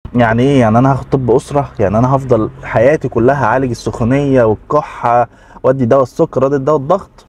يعني ايه يعني انا هاخد طب اسره يعني انا هفضل حياتي كلها اعالج السخونيه والكحه وادي دواء السكر وادي دواء الضغط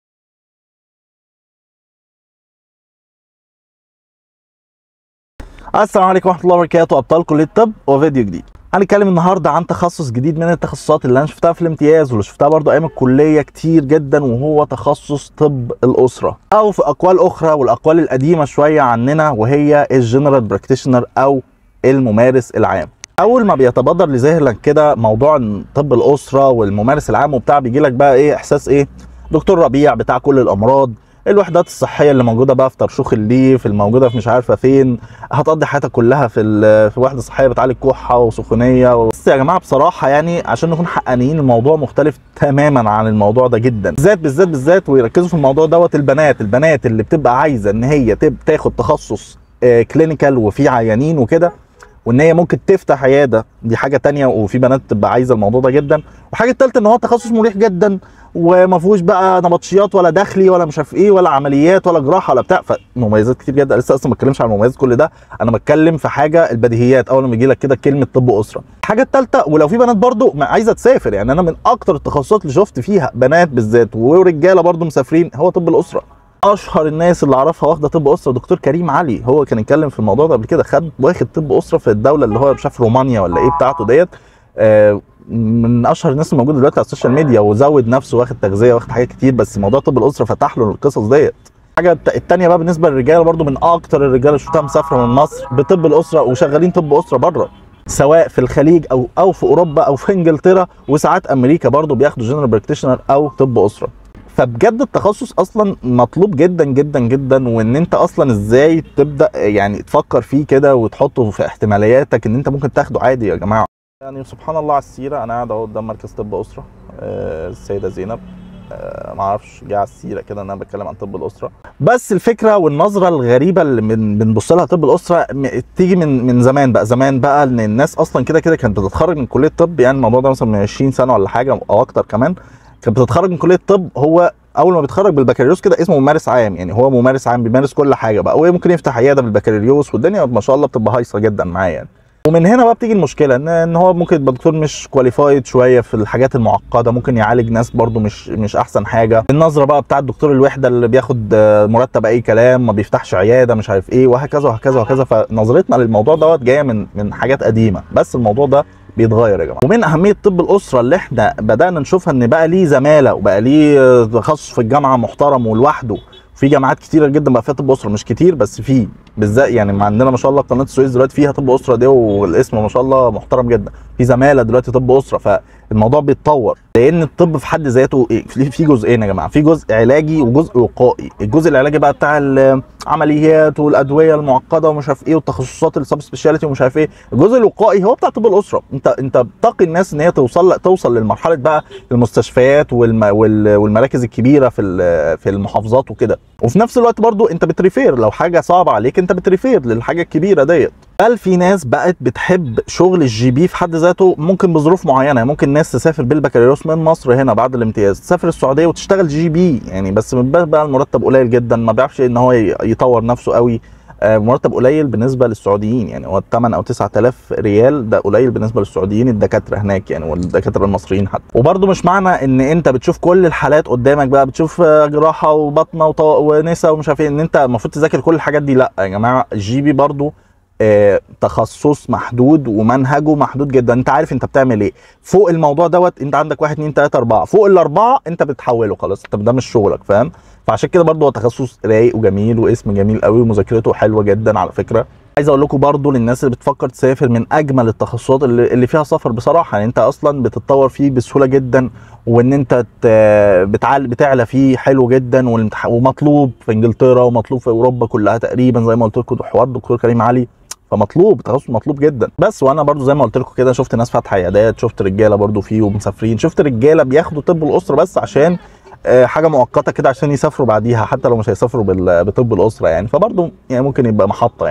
السلام عليكم ورحمه الله وبركاته ابطال كليه الطب وفيديو جديد هنتكلم النهارده عن تخصص جديد من التخصصات اللي انا شفتها في الامتياز واللي شفتها برضو ايام الكليه كتير جدا وهو تخصص طب الاسره او في اقوال اخرى والاقوال القديمه شويه عننا وهي الجنرال براكتيشنر او الممارس العام اول ما بيتبادر لذهنك كده موضوع طب الاسره والممارس العام وبتاع بيجي لك بقى ايه احساس ايه دكتور ربيع بتاع كل الامراض الوحدات الصحيه اللي موجوده بقى في ترشوخ الليف الموجوده في مش عارفه فين هتقضي حياتك كلها في ال- في وحده صحيه بتعالج كحه وسخونيه بس يا جماعه بصراحه يعني عشان نكون حقانيين الموضوع مختلف تماما عن الموضوع ده جدا بالذات بالذات بالذات ويركزوا في الموضوع دوت البنات البنات اللي بتبقى عايزه ان هي تب- تاخد تخصص كلينيكال وفي عيانين وكده وان هي ممكن تفتح عياده دي حاجه تانية وفي بنات بتبقى عايزه الموضوع ده جدا وحاجه التالتة ان هو تخصص مريح جدا وما فيهوش بقى نبطشيات ولا داخلي ولا مش عارف ايه ولا عمليات ولا جراحه ولا بتاع فمميزات كتير جدا لسه اصلا ما بتكلمش عن المميزات كل ده انا بتكلم في حاجه البديهيات اول ما يجي لك كده كلمه طب اسره الحاجه الثالثه ولو في بنات برضو ما عايزه تسافر يعني انا من اكتر التخصصات اللي شفت فيها بنات بالذات ورجاله برضو مسافرين هو طب الاسره اشهر الناس اللي اعرفها واخده طب اسره دكتور كريم علي هو كان اتكلم في الموضوع ده قبل كده خد واخد طب اسره في الدوله اللي هو مش عارف رومانيا ولا ايه بتاعته ديت آه، من اشهر الناس الموجوده دلوقتي على السوشيال ميديا وزود نفسه واخد تغذيه واخد حاجات كتير بس موضوع طب الاسره فتح له القصص ديت الحاجه الت- التانيه بقى بالنسبه للرجاله برضو من اكتر الرجاله اللي شفتها مسافره من مصر بطب الاسره وشغالين طب اسره بره سواء في الخليج او او في اوروبا او في انجلترا وساعات امريكا برضو بياخدوا جنرال براكتيشنر او طب اسره فبجد التخصص اصلا مطلوب جدا جدا جدا وان انت اصلا ازاي تبدا يعني تفكر فيه كده وتحطه في احتمالياتك ان انت ممكن تاخده عادي يا جماعه يعني سبحان الله على السيره انا قاعد اهو قدام مركز طب اسره آه، السيده زينب آه، ما اعرفش جه على السيره كده ان انا بتكلم عن طب الاسره بس الفكره والنظره الغريبه اللي من بنبص لها طب الاسره م- تيجي من من زمان بقى زمان بقى ان الناس اصلا كده كده كانت بتتخرج من كليه الطب يعني الموضوع ده مثلا من 20 سنه ولا حاجه او اكتر كمان كانت بتتخرج من كليه الطب هو اول ما بيتخرج بالبكالوريوس كده اسمه ممارس عام يعني هو ممارس عام بيمارس كل حاجه بقى وهي ممكن يفتح عياده بالبكالوريوس والدنيا ما شاء الله بتبقى هايصه جدا معاه يعني ومن هنا بقى بتيجي المشكله ان ان هو ممكن يبقى دكتور مش كواليفايد شويه في الحاجات المعقده ممكن يعالج ناس برضو مش مش احسن حاجه النظره بقى بتاع الدكتور الوحده اللي بياخد آه، مرتب اي كلام ما بيفتحش عياده مش عارف ايه وهكذا وهكذا وهكذا فنظرتنا للموضوع دوت جايه من من حاجات قديمه بس الموضوع ده بيتغير يا جماعه ومن اهميه طب الاسره اللي احنا بدانا نشوفها ان بقى ليه زماله وبقى ليه آه، تخصص في الجامعه محترم ولوحده في جامعات كتيره جدا بقى فيها طب اسره مش كتير بس في بالذات يعني ما عندنا ما شاء الله قناه السويس دلوقتي فيها طب اسره دي والاسم ما شاء الله محترم جدا في زماله دلوقتي طب اسره فالموضوع بيتطور لان الطب في حد ذاته إيه؟ في في جزئين يا جماعه في جزء علاجي وجزء وقائي الجزء العلاجي بقى بتاع العمليات والادويه المعقده ومش عارف ايه والتخصصات السب سبيشاليتي ومش عارف ايه الجزء الوقائي هو بتاع طب الاسره انت انت بتقي الناس ان هي توصل توصل للمرحله بقى المستشفيات والم وال- والمراكز الكبيره في ال- في المحافظات وكده وفي نفس الوقت برضو انت بتريفير لو حاجه صعبه عليك انت بتريفير للحاجه الكبيره ديت بل في ناس بقت بتحب شغل الجي بي في حد ذاته ممكن بظروف معينه يعني ممكن ناس تسافر بالبكالوريوس من مصر هنا بعد الامتياز تسافر السعوديه وتشتغل جي بي يعني بس من باب بقى المرتب قليل جدا ما بيعرفش ان هو ي- يطور نفسه قوي آه، مرتب قليل بالنسبه للسعوديين يعني هو 8 او 9000 ريال ده قليل بالنسبه للسعوديين الدكاتره هناك يعني والدكاتره المصريين حتى وبرده مش معنى ان انت بتشوف كل الحالات قدامك بقى بتشوف آه، جراحه وبطنه وط- ونسا ومش عارف ايه ان انت المفروض تذاكر كل الحاجات دي لا يا جماعه الجي بي برضه آه، تخصص محدود ومنهجه محدود جدا انت عارف انت بتعمل ايه فوق الموضوع دوت انت عندك واحد اتنين تلاته اربعه فوق الاربعه انت بتحوله خلاص انت ده مش شغلك فاهم فعشان كده برضه هو تخصص رايق وجميل واسم جميل قوي ومذاكرته حلوه جدا على فكره عايز اقول لكم برضه للناس اللي بتفكر تسافر من اجمل التخصصات اللي, اللي فيها سفر بصراحه يعني انت اصلا بتتطور فيه بسهوله جدا وان انت ت- بتعل بتعلى فيه حلو جدا والامتح- ومطلوب في انجلترا ومطلوب في اوروبا كلها تقريبا زي ما قلت لكم حوار دكتور كريم علي فمطلوب تخصص مطلوب جدا بس وانا برضو زي ما قلت لكم كده شفت ناس فاتحه عيادات شفت رجاله برضو فيه ومسافرين شفت رجاله بياخدوا طب الاسره بس عشان آه، حاجه مؤقته كده عشان يسافروا بعديها حتى لو مش هيسافروا بال- بطب الاسره يعني فبرضو يعني ممكن يبقى محطه يعني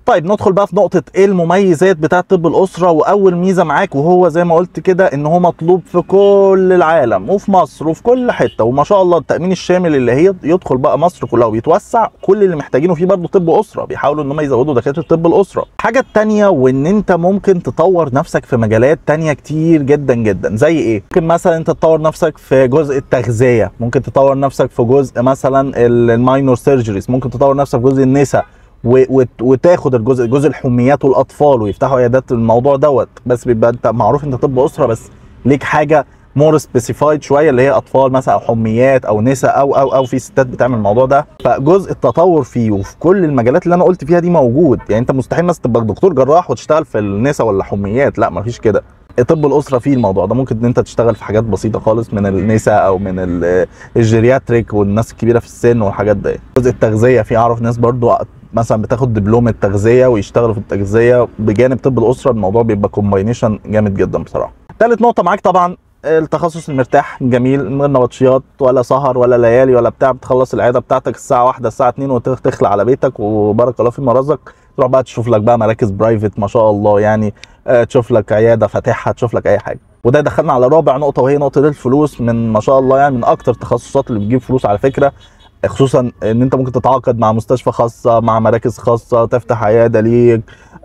طيب ندخل بقى في نقطة ايه المميزات بتاعة طب الأسرة وأول ميزة معاك وهو زي ما قلت كده إن هو مطلوب في كل العالم وفي مصر وفي كل حتة وما شاء الله التأمين الشامل اللي هي يدخل بقى مصر كلها وبيتوسع كل اللي محتاجينه فيه برضه طب أسرة بيحاولوا إن هم يزودوا دكاترة طب الأسرة. الحاجة التانية وإن أنت ممكن تطور نفسك في مجالات تانية كتير جدا جدا زي إيه؟ ممكن مثلا أنت تطور نفسك في جزء التغذية، ممكن تطور نفسك في جزء مثلا الماينور سيرجريز، ممكن تطور نفسك في جزء النساء وتاخد الجزء جزء الحميات والاطفال ويفتحوا عيادات الموضوع دوت بس بيبقى انت معروف انت طب اسره بس ليك حاجه مور سبيسيفايد شويه اللي هي اطفال مثلا او حميات او نساء او او او في ستات بتعمل الموضوع ده فجزء التطور فيه وفي كل المجالات اللي انا قلت فيها دي موجود يعني انت مستحيل مثلا تبقى دكتور جراح وتشتغل في النساء ولا حميات لا مفيش كده طب الاسره فيه الموضوع ده ممكن ان انت تشتغل في حاجات بسيطه خالص من النساء او من الجيرياتريك والناس الكبيره في السن والحاجات دي جزء التغذيه في اعرف ناس برضو مثلا بتاخد دبلوم التغذيه ويشتغلوا في التغذيه بجانب طب الاسره الموضوع بيبقى كومباينيشن جامد جدا بصراحه ثالث نقطه معاك طبعا التخصص المرتاح جميل من غير نبطشيات ولا سهر ولا ليالي ولا بتاع بتخلص العياده بتاعتك الساعه واحدة الساعه 2 وتخلع على بيتك وبارك الله في مرزقك تروح بقى تشوف لك بقى مراكز برايفت ما شاء الله يعني تشوف لك عياده فاتحها تشوف لك اي حاجه وده دخلنا على رابع نقطه وهي نقطه الفلوس من ما شاء الله يعني من اكتر التخصصات اللي بتجيب فلوس على فكره خصوصا ان انت ممكن تتعاقد مع مستشفى خاصه مع مراكز خاصه تفتح عياده ليك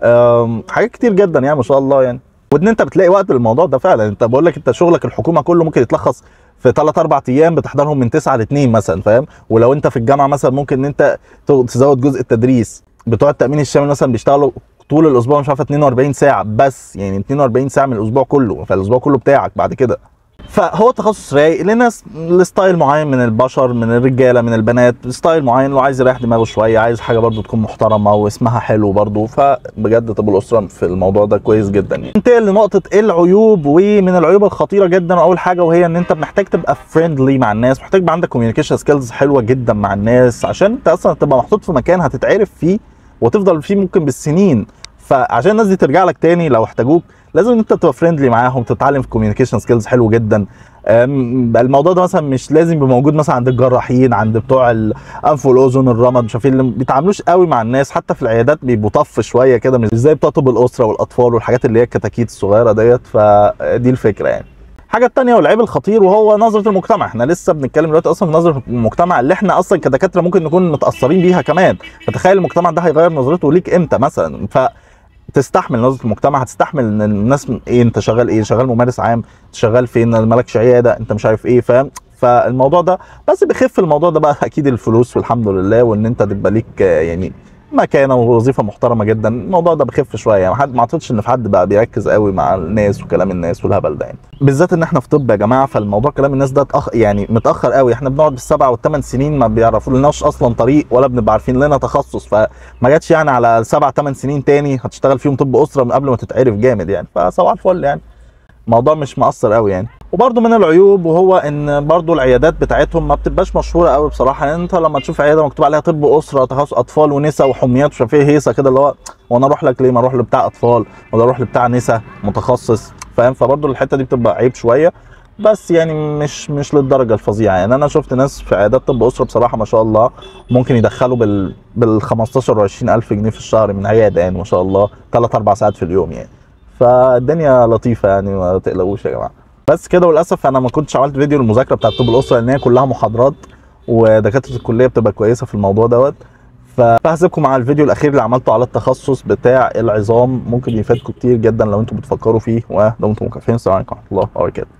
حاجات كتير جدا يعني ما شاء الله يعني وان انت بتلاقي وقت للموضوع ده فعلا انت بقول لك انت شغلك الحكومه كله ممكن يتلخص في 3 4 ايام بتحضرهم من 9 ل 2 مثلا فاهم ولو انت في الجامعه مثلا ممكن ان انت تزود جزء التدريس بتوع التامين الشامل مثلا بيشتغلوا طول الاسبوع مش عارف 42 ساعه بس يعني 42 ساعه من الاسبوع كله فالاسبوع كله بتاعك بعد كده فهو تخصص رايق لناس لستايل معين من البشر من الرجاله من البنات ستايل معين لو عايز يريح دماغه شويه عايز حاجه برضو تكون محترمه واسمها حلو برضو فبجد طب الاسره في الموضوع ده كويس جدا يعني ننتقل لنقطه ايه العيوب ومن العيوب الخطيره جدا اول حاجه وهي ان انت محتاج تبقى فريندلي مع الناس محتاج يبقى عندك كوميونيكيشن سكيلز حلوه جدا مع الناس عشان انت اصلا تبقى محطوط في مكان هتتعرف فيه وتفضل فيه ممكن بالسنين فعشان الناس دي ترجع لك تاني لو احتاجوك لازم انت تبقى فريندلي معاهم تتعلم في كوميونيكيشن سكيلز حلو جدا الموضوع ده مثلا مش لازم يبقى موجود مثلا عند الجراحين عند بتوع الانف والاذن الرمد مش عارفين اللي بيتعاملوش قوي مع الناس حتى في العيادات بيبقوا طف شويه كده مش زي بتوع طب الاسره والاطفال والحاجات اللي هي الكتاكيت الصغيره ديت فدي الفكره يعني الحاجه الثانيه والعيب الخطير وهو نظره المجتمع احنا لسه بنتكلم دلوقتي اصلا في نظره المجتمع اللي احنا اصلا كدكاتره ممكن نكون متاثرين بيها كمان فتخيل المجتمع ده هيغير نظرته ليك امتى مثلا ف تستحمل نظره المجتمع هتستحمل ان الناس ايه انت شغال ايه شغال ممارس عام شغال فين مالكش عياده انت مش عارف ايه فاهم فالموضوع ده بس بيخف الموضوع ده بقى اكيد الفلوس والحمد لله وان انت تبقى ليك يعني مكانه ووظيفه محترمه جدا الموضوع ده بيخف شويه يعني حد ما اعتقدش ان في حد بقى بيركز قوي مع الناس وكلام الناس والهبل ده يعني بالذات ان احنا في طب يا جماعه فالموضوع كلام الناس ده تأخ... يعني متاخر قوي احنا بنقعد بالسبع والثمان سنين ما بيعرفوا لناش اصلا طريق ولا بنبقى عارفين لنا تخصص فما جاتش يعني على سبع ثمان سنين تاني هتشتغل فيهم طب اسره من قبل ما تتعرف جامد يعني فصباح الفل يعني الموضوع مش مؤثر قوي يعني وبرده من العيوب وهو ان برده العيادات بتاعتهم ما بتبقاش مشهوره قوي بصراحه يعني انت لما تشوف عياده مكتوب عليها طب اسره تخصص اطفال ونساء وحميات مش عارف ايه هيصه كده اللي هو وانا اروح لك ليه ما اروح لبتاع اطفال ولا اروح لبتاع نساء متخصص فاهم فبرده الحته دي بتبقى عيب شويه بس يعني مش مش للدرجه الفظيعه يعني انا شفت ناس في عيادات طب اسره بصراحه ما شاء الله ممكن يدخلوا بال بال 15 و 20 الف جنيه في الشهر من عياده يعني ما شاء الله ثلاث اربع ساعات في اليوم يعني فالدنيا لطيفه يعني ما تقلقوش يا جماعه بس كده وللاسف انا ما كنتش عملت فيديو المذاكره بتاعت طب الاسره لان هي كلها محاضرات ودكاتره الكليه بتبقى كويسه في الموضوع دوت فهسيبكم مع الفيديو الاخير اللي عملته على التخصص بتاع العظام ممكن يفيدكم كتير جدا لو انتم بتفكروا فيه ودمتم مكافئين السلام عليكم ورحمه الله وبركاته